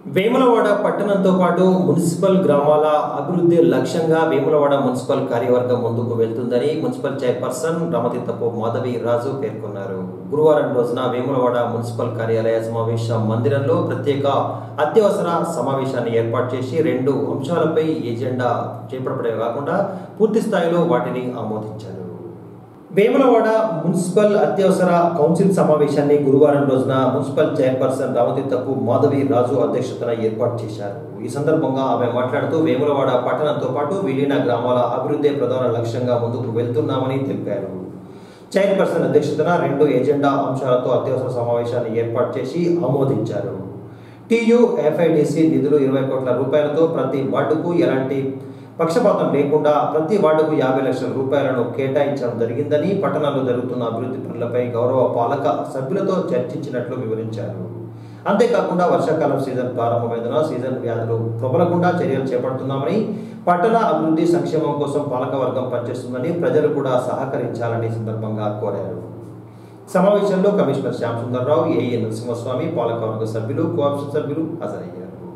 వేములవాడ పట్టణంతో పాటు మున్సిపల్ గ్రామాల అభివృద్ధి లక్ష్యంగా వేములవాడ మున్సిపల్ కార్యవర్గం ముందుకు వెళ్తుందని మున్సిపల్ చైర్పర్సన్ రమతిత్తపు మాధవి రాజు పేర్కొన్నారు గురువారం రోజున వేములవాడ మున్సిపల్ కార్యాలయ సమావేశ మందిరంలో ప్రత్యేక అత్యవసర సమావేశాన్ని ఏర్పాటు చేసి రెండు అంశాలపై ఎజెండా చేపట్టడమే కాకుండా పూర్తి స్థాయిలో వాటిని ఆమోదించారు వేములవాడ మున్సిపల్ అత్యవసర కౌన్సిల్ సమావేశాన్ని గురువారం రోజున మున్సిపల్ చైర్పర్సన్ రామతీర్థపు మాధవి రాజు అధ్యక్షతన ఏర్పాటు చేశారు ఈ సందర్భంగా ఆమె మాట్లాడుతూ వేములవాడ పట్టణంతో పాటు విలీన గ్రామాల అభివృద్ధి ప్రధాన లక్ష్యంగా ముందుకు వెళ్తున్నామని తెలిపారు చైర్పర్సన్ అధ్యక్షతన రెండు ఎజెండా అంశాలతో అత్యవసర సమావేశాన్ని ఏర్పాటు చేసి ఆమోదించారు టీయు ఎఫ్ఐడిసి నిధులు ఇరవై కోట్ల రూపాయలతో ప్రతి వార్డుకు ఎలాంటి పక్షపాతం లేకుండా ప్రతి వార్డుకు యాభై లక్షల రూపాయలను కేటాయించడం జరిగిందని పట్టణంలో జరుగుతున్న అభివృద్ధి పనులపై గౌరవ పాలక సభ్యులతో చర్చించినట్లు వివరించారు అంతేకాకుండా వర్షాకాలం సీజన్ ప్రారంభమైందన సీజన్ వ్యాధులు ప్రబలకుండా చర్యలు చేపడుతున్నామని పట్టణ అభివృద్ధి సంక్షేమం కోసం పాలకవర్గం పనిచేస్తుందని ప్రజలు కూడా సహకరించాలని ఈ సందర్భంగా కోరారు సమావేశంలో కమిషనర్ శ్యామ్ సుందర్రావు ఏఏ నరసింహస్వామి పాలకవర్గ సభ్యులు కోఆప్షన్ సభ్యులు హాజరయ్యారు